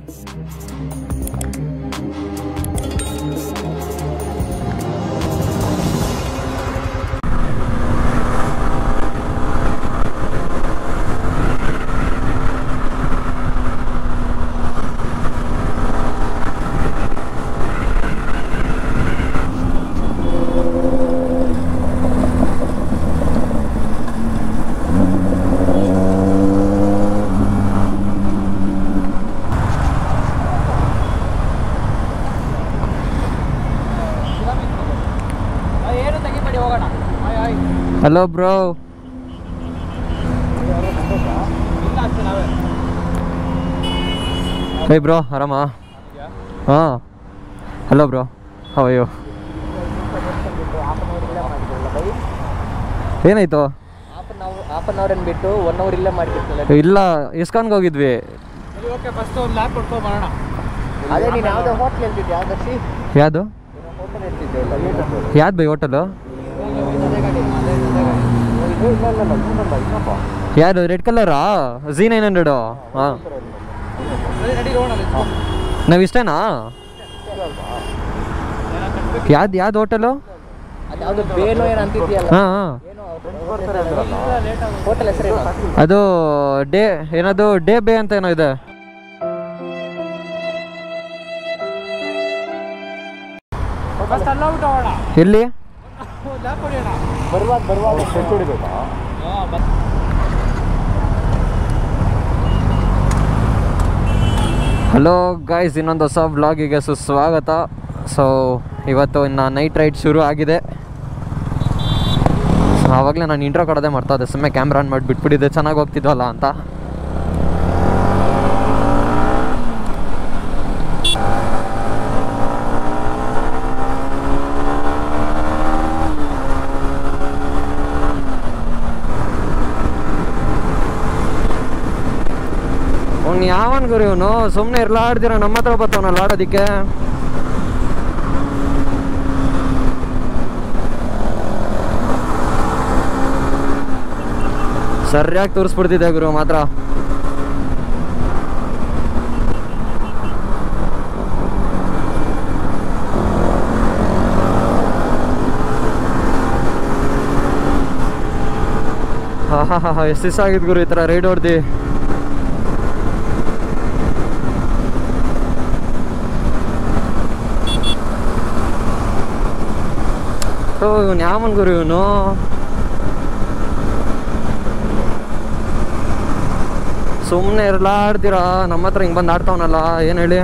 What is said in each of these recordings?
ಏನು ತೆಗಿಬೇಡಿ ಹೋಗೋಣ ಆಯ್ ಆಯ್ hello bro ಇಲ್ಲ ಅಷ್ಟೇ ನಾವೇ ಹೇ ಬ್ರೋ ಆರಾಮಾ ಹಾಂ ಹಲೋ ಬ್ರೋ ಹೌ ಅಯ್ಯೋ ಏನಾಯ್ತು half an hour half an hour ಬಿಟ್ಟು ಒನ್ ಅವರ್ ಇಲ್ಲೇ ಮಾಡಿಬಿಡ್ತಲ್ಲ ಇಲ್ಲ ಇಸ್ಕಾನ್ಗೆ ಹೋಗಿದ್ವಿ ಓಕೆ ಫಸ್ಟ್ ಒಂದು ಲ್ಯಾಪ್ ಕೊಡ್ಕೊ ಬರೋಣ ಅದೇ ನೀನು ಯಾವುದೋ ಹೋಟ್ಲ್ ಹೇಳ್ತಿದ್ದೆ ಯಾವ್ದರ್ಶಿ ಯಾವುದು ಹೋಟೆಲ್ ಹೇಳ್ತಿದ್ದೆ ಇಲ್ಲ ಯಾವ್ದು ಬೈ ಹೋಟೆಲು ಅದೇ ಗಾಡಿ ಅದೇ ಅದೇ ಗಾಡಿ ಇಲ್ಲ ಇಲ್ಲ ಇಲ್ಲ ಇನ್ನೊಂದು ಇನ್ನೊಬ್ಬ ಯಾರು ರೆಡ್ ಕಲರಾ ಝಿ ನೈನ್ ಹಂಡ್ರೆಡು ಹಾಂ ನಡಿ ಹೋಗೋಣ ನಾವು ಇಷ್ಟೇನಾ ಯಾವ್ದು ಯಾವ್ದು ಹೋಟೆಲು ಅದು ಯಾವುದು ಬೇನೋ ಏನು ಅಂತಿದ್ಯಲ್ಲ ಹಾಂ ಹಾಂ ಏನೋ ಹೋಟೆಲ್ ಹೆಸರು ಅದು ಡೇ ಏನದು ಡೇ ಬೇ ಅಂತ ಏನೋ ಇದೆ ಫಸ್ಟ್ ಅಲ್ಲ ಊಟ ಹೋಗೋಣ ಎಲ್ಲಿ ಲ್ಯಾಪ್ ಹೊಡಿಯೋಣ ಬರುವಾಗ ಬರುವಾಗ ಫ್ರೆಂಚ್ ಹೊಡಿಬೇಕಾ ಹಲೋ ಗಾಯ್ಸ್ ಇನ್ನೊಂದು ಹೊಸ ವ್ಲಾಗಿಗೆ ಸುಸ್ವಾಗತ ಸೊ ಇವತ್ತು ಇನ್ನು ನೈಟ್ ರೈಡ್ ಶುರು ಆಗಿದೆ ಸೊ ಆವಾಗಲೇ ನಾನು ಇಂಟ್ರೋ ಕೊಡೋದೇ ಮಾಡ್ತಾ ಇದ್ದೆ ಸುಮ್ಮನೆ ಕ್ಯಾಮ್ರಾ ಆನ್ ಮಾಡಿ ಬಿಟ್ಬಿಟ್ಟಿದ್ದೆ ಚೆನ್ನಾಗಿ ಹೋಗ್ತಿದ್ವಲ್ಲ ಅಂತ ಅವ್ನು ಯಾವನ್ ಗುರು ಇವನು ಸುಮ್ಮನೆ ಇರ್ಲಾಡ್ದಿರ ನಮ್ಮ ಹತ್ರ ಬರ್ತಾವನಲ್ಲ ಆಡೋದಿಕ್ಕೆ ಸರಿಯಾಗಿ ತೋರಿಸ್ಬಿಡ್ತಿದ್ದೆ ಗುರು ಮಾತ್ರ ಹಾ ಹಾ ಹಾ ಎಷ್ಟು ದಿವಸ ಆಗಿದ್ದು ಗುರು ಈ ಥರ ರೈಡ್ ಹೊಡ್ದು ಓ ಇವನು ಯಾವನ್ ಗುರು ಇವನು ಸುಮ್ಮನೆ ಇರ್ಲಾಡ್ತೀರಾ ನಮ್ಮ ಹತ್ರ ಹಿಂಗೆ ಬಂದು ಆಡ್ತಾವನಲ್ಲ ಏನು ಹೇಳಿ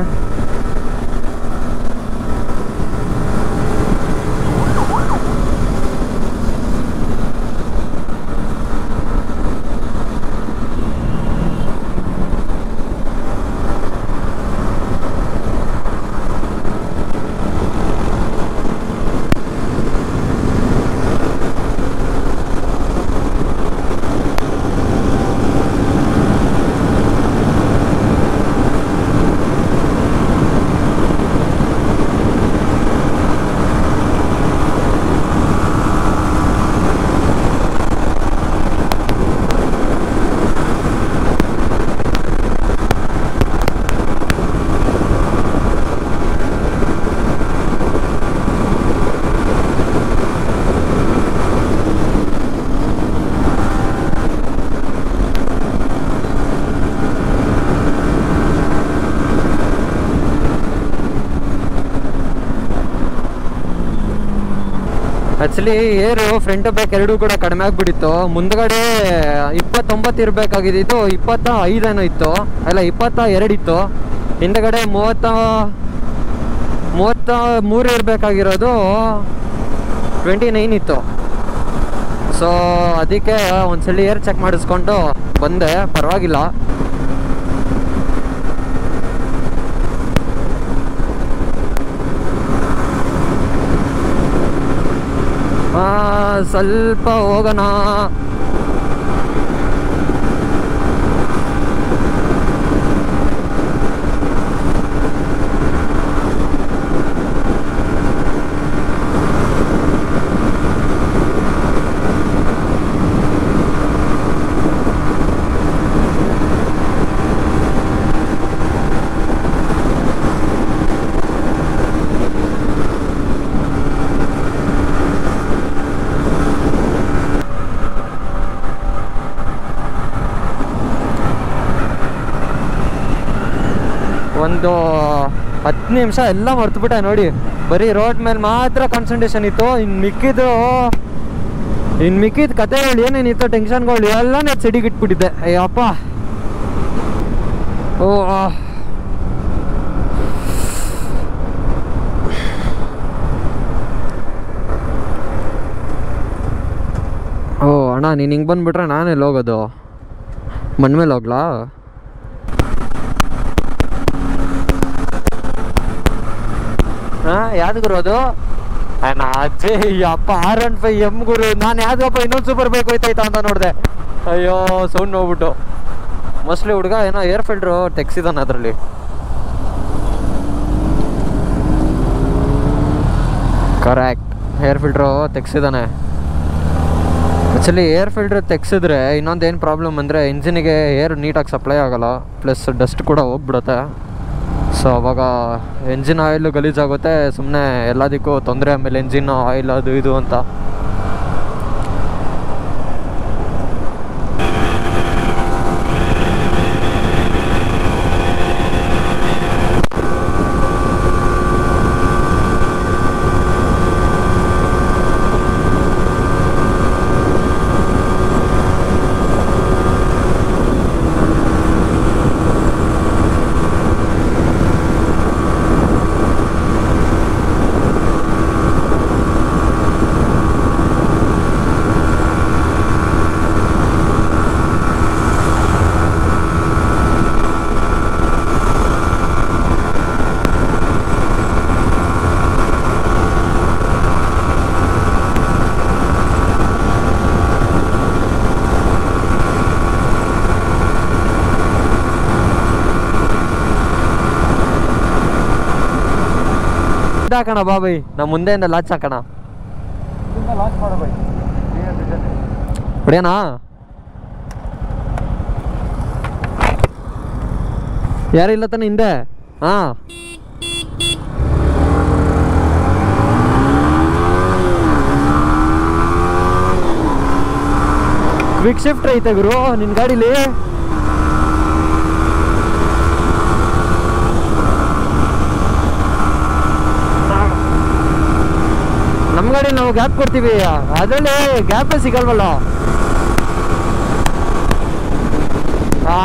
ಆ್ಯಕ್ಚುಲಿ ಏರು ಫ್ರಂಟ್ ಬ್ಯಾಕ್ ಎರಡೂ ಕೂಡ ಕಡಿಮೆ ಆಗಿಬಿಟ್ಟಿತ್ತು ಮುಂದ್ಗಡೆ ಇಪ್ಪತ್ತೊಂಬತ್ತು ಇರಬೇಕಾಗಿದ್ದು ಇಪ್ಪತ್ತ ಐದೇನೋ ಇತ್ತು ಅಲ್ಲ ಇಪ್ಪತ್ತ ಎರಡಿತ್ತು ಹಿಂದ್ಗಡೆ ಮೂವತ್ತ ಮೂವತ್ತ ಮೂರು ಇರಬೇಕಾಗಿರೋದು ಟ್ವೆಂಟಿ ನೈನ್ ಇತ್ತು ಸೊ ಅದಕ್ಕೆ ಒಂದ್ಸಲಿ ಏರ್ ಚೆಕ್ ಮಾಡಿಸ್ಕೊಂಡು ಬಂದೆ ಪರವಾಗಿಲ್ಲ ಆ, ಸ್ವಲ್ಪ ಹೋಗೋಣ ಒಂದು ಹತ್ತು ನಿಮಿಷ ಎಲ್ಲ ಮರ್ತುಬಿಟ್ಟೆ ನೋಡಿ ಬರೀ ರೋಡ್ ಮೇಲೆ ಮಾತ್ರ ಕಾನ್ಸಂಟ್ರೇಷನ್ ಇತ್ತು ಇನ್ನು ಮಿಕ್ಕಿದ್ದು ಇನ್ನು ಮಿಕ್ಕಿದ ಕತೆಗಳು ಏನೇನಿತ್ತು ಟೆನ್ಷನ್ಗಳು ಎಲ್ಲನೇ ಸಿಡಿಗಿಟ್ಬಿಟ್ಟಿದ್ದೆ ಅಯ್ಯಪ್ಪ ಓ ಆ. ಓ ಅಣ್ಣ ನೀನು ಹಿಂಗೆ ಬಂದ್ಬಿಟ್ರೆ ನಾನೆಲ್ಲಿ ಹೋಗೋದು ಮಣ್ಣ ಮೇಲೆ ಹೋಗ್ಲಾ ಹಾಂ ಯಾವ್ದು ಗುರು ಅದು ನಾ ಅಜ್ಜಿ ಅಪ್ಪ ಆರ್ ಒನ್ ಫೈವ್ ಎಮ್ ಗುರು ನಾನು ಯಾವ್ದಪ್ಪ ಇನ್ನೊಂದು ಸೂಪರ್ ಬೈಕ್ ಹೋಯ್ತಾಯ್ತಾ ಅಂತ ನೋಡಿದೆ ಅಯ್ಯೋ ಸೌಂಡ್ ನೋಡ್ಬಿಟ್ಟು ಮೋಸ್ಟ್ಲಿ ಹುಡುಗ ಏನೋ ಏರ್ ಫಿಲ್ಟ್ರು ತೆಗ್ಸಿದಾನೆ ಅದರಲ್ಲಿ ಕರೆಕ್ಟ್ ಏರ್ ಫಿಲ್ಟ್ರು ತೆಗ್ಸಿದಾನೆ ಆ್ಯಕ್ಚುಲಿ ಏರ್ ಫಿಲ್ಟ್ರ್ ತೆಗ್ಸಿದ್ರೆ ಇನ್ನೊಂದು ಏನು ಪ್ರಾಬ್ಲಮ್ ಅಂದರೆ ಇಂಜಿನಿಗೆ ಏರ್ ನೀಟಾಗಿ ಸಪ್ಲೈ ಆಗೋಲ್ಲ ಪ್ಲಸ್ ಡಸ್ಟ್ ಕೂಡ ಹೋಗ್ಬಿಡುತ್ತೆ ಸೊ ಅವಾಗ ಎಂಜಿನ್ ಆಯಿಲು ಗಲೀಜಾಗುತ್ತೆ ಸುಮ್ಮನೆ ಎಲ್ಲದಕ್ಕೂ ತೊಂದರೆ ಆಮೇಲೆ ಎಂಜಿನ್ ಆಯಿಲ್ ಅದು ಇದು ಅಂತ ಹಾಕೋಣ ಬಾಬೈ ನಮ್ಮ ಮುಂದೆಯಿಂದ ಲಾಚ್ ಹಾಕೋಣ ಲಾಂಚ್ ಮಾಡೋ ಬೈ ಹೊಡಿಯೋಣ ಯಾರಿಲ್ಲ ತಾನೆ ಹಿಂದೆ ಹಾ ಕ್ವಿಕ್ ಶಿಫ್ಟ್ ಐತೆ ಗುರು ನಿನ್ ಗಾಡಿಲಿ ನಮ್ಮ ಗಾಡಿ ನಾವು ಗ್ಯಾಪ್ ಕೊಡ್ತೀವಿ ಅದರಲ್ಲಿ ಗ್ಯಾಪೇ ಸಿಗಲ್ವಲ್ಲ ಆ,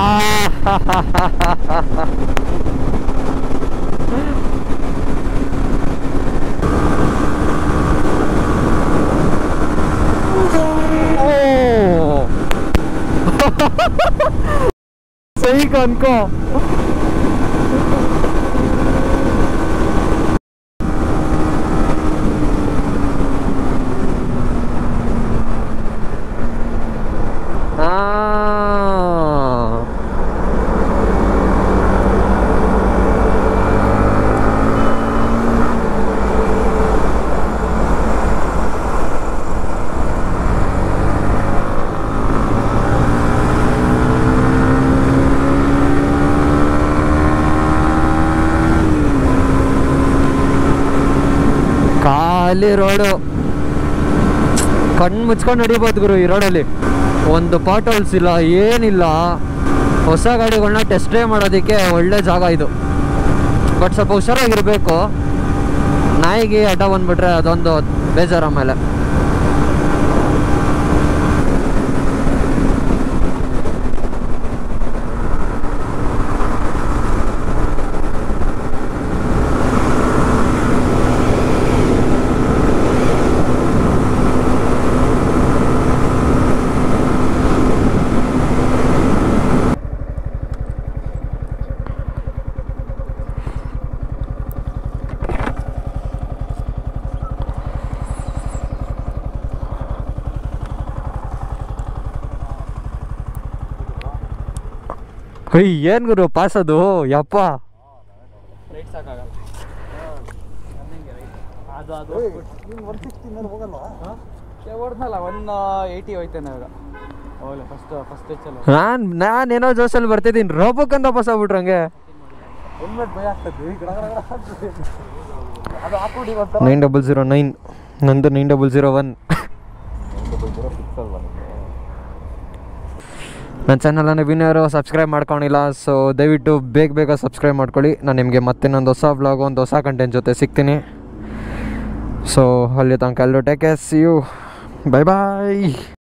ಓ. ಸೈಕ್ ಅನ್ಕೋ ಆ ಖಾಲಿ ರೋಡು ಕಣ್ಣು ಮುಚ್ಕೊಂಡು ನಡಿಬೋದು ಗುರು ಈ ರೋಡಲ್ಲಿ ಒಂದು ಪಾಟ್ ಹೋಲ್ಸ್ ಇಲ್ಲ ಏನಿಲ್ಲ ಹೊಸ ಗಾಡಿಗಳನ್ನ ಟೆಸ್ಟ್ ಡ್ರೈವ್ ಮಾಡೋದಕ್ಕೆ ಒಳ್ಳೆ ಜಾಗ ಇದು ಬಟ್ ಸ್ವಲ್ಪ ಹುಷಾರಾಗಿರಬೇಕು ನಾಯಿಗೆ ಅಡ್ಡ ಬಂದ್ಬಿಟ್ರೆ ಅದೊಂದು ಬೇಜಾರು ಆಮೇಲೆ ಹೊಯ್ ಏನು ಗುರು ಪಾಸ್ ಅದು ಯಪ್ಪ ರೈಟ್ ಸಾಕಾಗಲ್ಲ ಅದು ಅದು ಒನ್ ಸಿಕ್ಸ್ಟಿ ಮೇಲೆ ಹೋಗಲ್ಲ ಹೊಡೆದ್ನಲ್ಲ ಒನ್ ಏಯ್ಟಿ ಹೋಯ್ತೇನೆ ಇವಾಗ ಹೋಗ್ಲಿ ಫಸ್ಟ್ ಫಸ್ಟ್ ಹೆಚ್ಚಲ್ಲ ನಾನು ನಾನೇನೋ ಜೋಶಲ್ಲಿ ಬರ್ತಿದ್ದೀನಿ ರೋಬಕ್ಕಂತ ಪಾಸ್ ಆಗ್ಬಿಟ್ರು ಹಂಗೆ ಹೆಲ್ಮೆಟ್ ಭಯ ಆಗ್ತದೆ ಗಡ ಗಡ ಗಡ ಆಗ್ತದೆ. ಅದು ಹಾಕ್ಬಿಡಿ ಒಂಥರ ನೈನ್ ಡಬಲ್ ಜೀರೋ ನೈನ್ ನಂದು ನೈನ್ ಡಬಲ್ ಜೀರೋ ಒನ್ ನನ್ನ ಚಾನಲನ್ನು ವಿನರು ಸಬ್ಸ್ಕ್ರೈಬ್ ಮಾಡ್ಕೊಂಡಿಲ್ಲ ಸೊ ದಯವಿಟ್ಟು ಬೇಗ ಬೇಗ ಸಬ್ಸ್ಕ್ರೈಬ್ ಮಾಡ್ಕೊಳ್ಳಿ ನಾನು ನಿಮಗೆ ಮತ್ತೆ ಇನ್ನೊಂದು ಹೊಸ ವ್ಲಾಗ್ ಒಂದು ಹೊಸ ಕಂಟೆಂಟ್ ಜೊತೆ ಸಿಗ್ತೀನಿ ಸೊ ಅಲ್ಲಿ ತನಕ ಎಲ್ಲರೂ take care see you bye bye